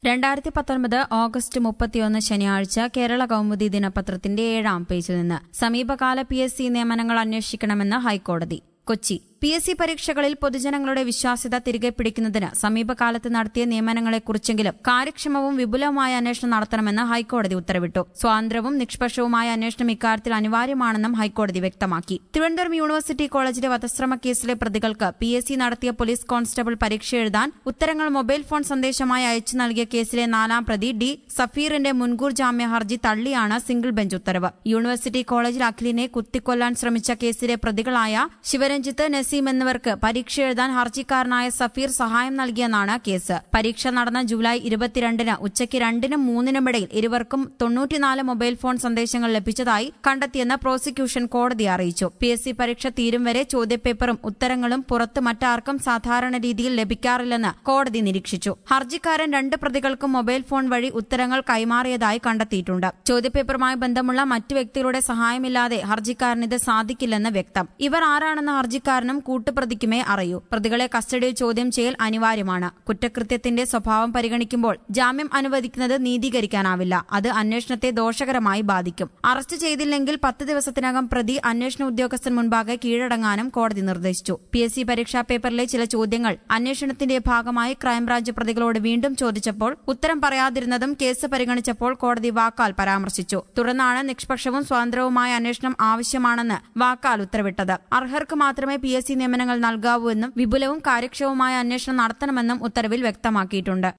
രണ്ടായിരത്തി പത്തൊൻപത് ഓഗസ്റ്റ് മുപ്പത്തിയൊന്ന് ശനിയാഴ്ച കേരള കൗമുദി ദിനപത്രത്തിന്റെ ഏഴാം പേജിൽ നിന്ന് സമീപകാല പി എസ് സി നിയമനങ്ങൾ അന്വേഷിക്കണമെന്ന് ഹൈക്കോടതി കൊച്ചി പി എസ് സി പരീക്ഷകളിൽ പൊതുജനങ്ങളുടെ വിശ്വാസ്യത തിരികെ പിടിക്കുന്നതിന് സമീപകാലത്ത് നടത്തിയ നിയമനങ്ങളെക്കുറിച്ചെങ്കിലും കാര്യക്ഷമവും വിപുലവുമായ അന്വേഷണം നടത്തണമെന്ന് ഹൈക്കോടതി ഉത്തരവിട്ടു സ്വാതന്ത്ര്യവും നിഷ്പക്ഷവുമായ അന്വേഷണം ഇക്കാര്യത്തിൽ അനിവാര്യമാണെന്നും ഹൈക്കോടതി വ്യക്തമാക്കി തിരുവനന്തപുരം യൂണിവേഴ്സിറ്റി കോളേജിലെ വധശ്രമ കേസിലെ പ്രതികൾക്ക് പി എസ് സി നടത്തിയ പോലീസ് കോൺസ്റ്റബിൾ പരീക്ഷ എഴുതാൻ ഉത്തരങ്ങൾ മൊബൈൽ ഫോൺ സന്ദേശമായി അയച്ചു നൽകിയ കേസിലെ നാലാം പ്രതി ഡി സഫീറിന്റെ മുൻകൂർ ജാമ്യ ഹർജി തള്ളിയാണ് സിംഗിൾ ബെഞ്ച് ഉത്തരവ് യൂണിവേഴ്സിറ്റി കോളേജിൽ അഖിലിനെ കുത്തിക്കൊല്ലാൻ ശ്രമിച്ച കേസിലെ പ്രതികളായ ശിവരഞ്ജിത്ത് നസീം എന്നിവർക്ക് പരീക്ഷ എഴുതാൻ ഹർജിക്കാരനായ സഫീർ സഹായം നൽകിയെന്നാണ് കേസ് പരീക്ഷ നടന്ന ജൂലൈ ഇരുപത്തിരണ്ടിന് ഉച്ചയ്ക്ക് രണ്ടിനും മൂന്നിനുമിടയിൽ ഇരുവർക്കും തൊണ്ണൂറ്റിനാല് മൊബൈൽ ഫോൺ സന്ദേശങ്ങൾ ലഭിച്ചതായി കണ്ടെത്തിയെന്ന് പ്രോസിക്യൂഷൻ കോടതിയെ അറിയിച്ചു പി എസ് സി പരീക്ഷ തീരും വരെ ചോദ്യപേപ്പറും ഉത്തരങ്ങളും പുറത്ത് മറ്റാർക്കും സാധാരണ രീതിയിൽ ലഭിക്കാറില്ലെന്ന് കോടതി നിരീക്ഷിച്ചു ഹർജിക്കാരൻ രണ്ട് പ്രതികൾക്കും മൊബൈൽ ഫോൺ വഴി ഉത്തരങ്ങൾ കൈമാറിയതായി കണ്ടെത്തിയിട്ടുണ്ട് ചോദ്യപേപ്പറുമായി ബന്ധമുള്ള മറ്റു വ്യക്തികളുടെ സഹായമില്ലാതെ ഹർജിക്കാരന് ഇത് സാധിക്കില്ലെന്ന് വ്യക്തം ഇവർ ആരാണെന്ന് ഹർജിക്കാരനും കൂട്ടുപ്രതിക്കുമേ അറിയൂ പ്രതികളെ കസ്റ്റഡിയിൽ ചോദ്യം ചെയ്യൽ അനിവാര്യമാണ് കുറ്റകൃത്യത്തിന്റെ സ്വഭാവം പരിഗണിക്കുമ്പോൾ ജാമ്യം അനുവദിക്കുന്നത് നീതീകരിക്കാനാവില്ല അത് അന്വേഷണത്തെ ദോഷകരമായി ബാധിക്കും അറസ്റ്റ് ചെയ്തില്ലെങ്കിൽ പത്ത് ദിവസത്തിനകം പ്രതി അന്വേഷണ ഉദ്യോഗസ്ഥൻ മുൻപാകെ കീഴടങ്ങാനും കോടതി നിർദ്ദേശിച്ചു പി എസ് സി പരീക്ഷാ പേപ്പറിലെ ചില ചോദ്യങ്ങൾ അന്വേഷണത്തിന്റെ ഭാഗമായി ക്രൈംബ്രാഞ്ച് പ്രതികളോട് വീണ്ടും ചോദിച്ചപ്പോൾ ഉത്തരം പറയാതിരുന്നതും കേസ് പരിഗണിച്ചപ്പോൾ കോടതി വാക്കാൽ പരാമർശിച്ചു തുടർന്നാണ് നിഷ്പക്ഷവും സ്വതന്ത്രവുമായ അന്വേഷണം ആവശ്യമാണെന്ന് വാക്കാൽ ഉത്തരവിട്ടത് അർഹർക്ക് മാത്രമേ പി എസ് സി നിയമനങ്ങൾ നൽകാവൂ എന്നും വിപുലവും കാര്യക്ഷമവുമായ അന്വേഷണം നടത്തണമെന്നും ഉത്തരവിൽ വ്യക്തമാക്കിയിട്ടുണ്ട്